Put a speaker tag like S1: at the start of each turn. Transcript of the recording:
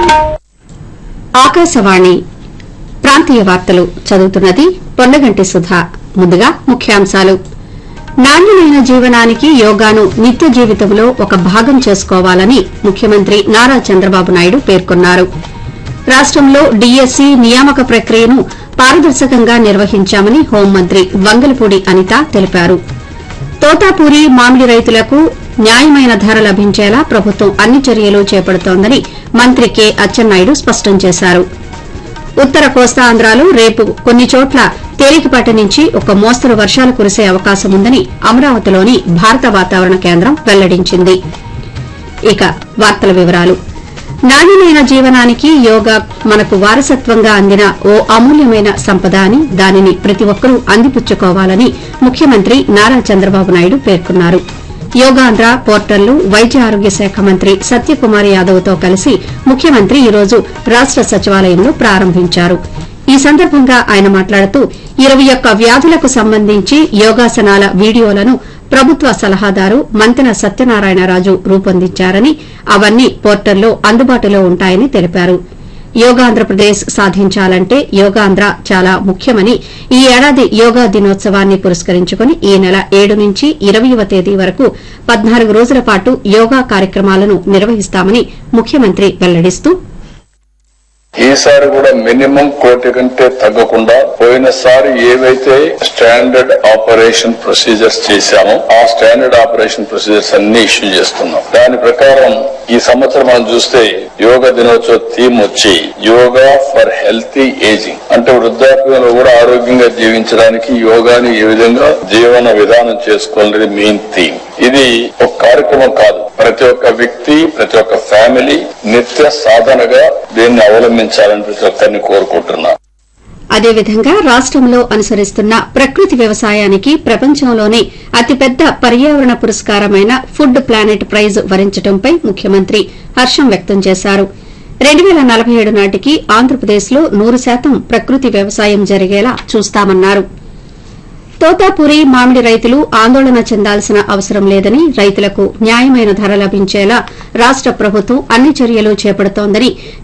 S1: ఆకాశవాణి ప్రాంతీయ వార్తలు చదువుతున్నది పొన్నగంటి సుధా ముందుగా ముఖ్యాంశాలు నాణ్యమైన జీవనానికి యోగాను నిత్య జీవితంలో ఒక భాగం చేసుకోవాలని ముఖ్యమంత్రి నారా చంద్రబాబు నాయుడు పేర్కొన్నారు రాష్టంలో డీఎస్సీ నియామక ప్రక్రియను పారదర్శకంగా నిర్వహించామని హోంమంత్రి వంగలపూడి అనిత తెలిపారు తోతాపూరి మామిడి రైతులకు న్యాయమైన ధర లభించేలా ప్రభుత్వం అన్ని చర్యలు చేపడుతోందని మంత్రి కె అచ్చెన్నాయుడు స్పష్టం చేశారు ఉత్తర కోస్తాంధ్రాలో రేపు కొన్ని చోట్ల తేలికపాటి నుంచి ఒక మోస్తరు వర్షాలు కురిసే అవకాశం ఉందని అమరావతిలోని భారత వాతావరణ కేంద్రం వెల్లడించింది ఇక వార్తల వివరాలు నాణ్యమైన జీవనానికి యోగా మనకు వారసత్వంగా అందిన ఓ అమూల్యమైన సంపద అని దానిని ప్రతి ఒక్కరూ అందిపుచ్చుకోవాలని ముఖ్యమంత్రి నారా చంద్రబాబు నాయుడు పేర్కొన్నారు యోగాంధ్ర పోర్టల్ను వైద్య ఆరోగ్య శాఖ మంత్రి సత్యకుమార్ యాదవ్తో కలిసి ముఖ్యమంత్రి ఈ రోజు రాష్ట సచివాలయంలో ప్రారంభించారు ఈ సందర్భంగా ఆయన మాట్లాడుతూ ఇరవై ఒక్క వ్యాధులకు సంబంధించి యోగాసనాల వీడియోలను ప్రభుత్వ సలహాదారు మంతెన సత్యనారాయణరాజు రూపొందించారని అవన్నీ పోర్టల్లో అందుబాటులో ఉంటాయని తెలిపారు యోగాంధ్రప్రదేశ్ సాధించాలంటే యోగాంధ్ర చాలా ముఖ్యమని ఈ ఏడాది యోగా దినోత్సవాన్ని పురస్కరించుకుని ఈ నెల ఏడు నుంచి ఇరవయవ తేదీ వరకు పద్నాలుగు రోజుల పాటు యోగా కార్యక్రమాలను నిర్వహిస్తామని ముఖ్యమంత్రి వెల్లడిస్తూ
S2: ఈసారి కూడా మినిమం కోటి కంటే తగ్గకుండా పోయినసారి ఏవైతే స్టాండర్డ్ ఆపరేషన్ ప్రొసీజర్స్ చేశామో ఆ స్టాండర్డ్ ఆపరేషన్ ప్రొసీజర్స్ అన్ని ఇష్యూ చేస్తున్నాం దాని ప్రకారం ఈ సంవత్సరం మనం చూస్తే యోగా దినోత్సవ థీమ్ వచ్చి యోగా ఫర్ హెల్తీ ఏజింగ్ అంటే వృద్ధాప్యంలో కూడా ఆరోగ్యంగా జీవించడానికి యోగాని ఏ విధంగా జీవన విధానం చేసుకోవాలనేది మెయిన్ థీమ్ ఇది ఒక కార్యక్రమం కాదు ప్రతి ఒక్క వ్యక్తి ప్రతి ఒక్క ఫ్యామిలీ నిత్య సాధనగా దీన్ని అవలంబించాలని ప్రతి ఒక్కరిని కోరుకుంటున్నా
S1: అదేవిధంగా రాష్టంలో అనుసరిస్తున్న ప్రకృతి వ్యవసాయానికి ప్రపంచంలోనే అతిపెద్ద పర్యావరణ పురస్కారమైన ఫుడ్ ప్లానెట్ ప్రైజ్ వరించడంపై ముఖ్యమంత్రి హర్షం వ్యక్తం చేశారు రెండు పేల నలభై ఏడు నాటికి ఆంధ్రప్రదేశ్లో నూరు శాతం ప్రకృతి వ్యవసాయం జరిగేలా చూస్తామన్నారు తోతాపూరి మామిడి రైతులు ఆందోళన చెందాల్సిన అవసరం లేదని రైతులకు న్యాయమైన ధర లభించేలా రాష్ట ప్రభుత్వం అన్ని చర్యలు చేపడుతోందని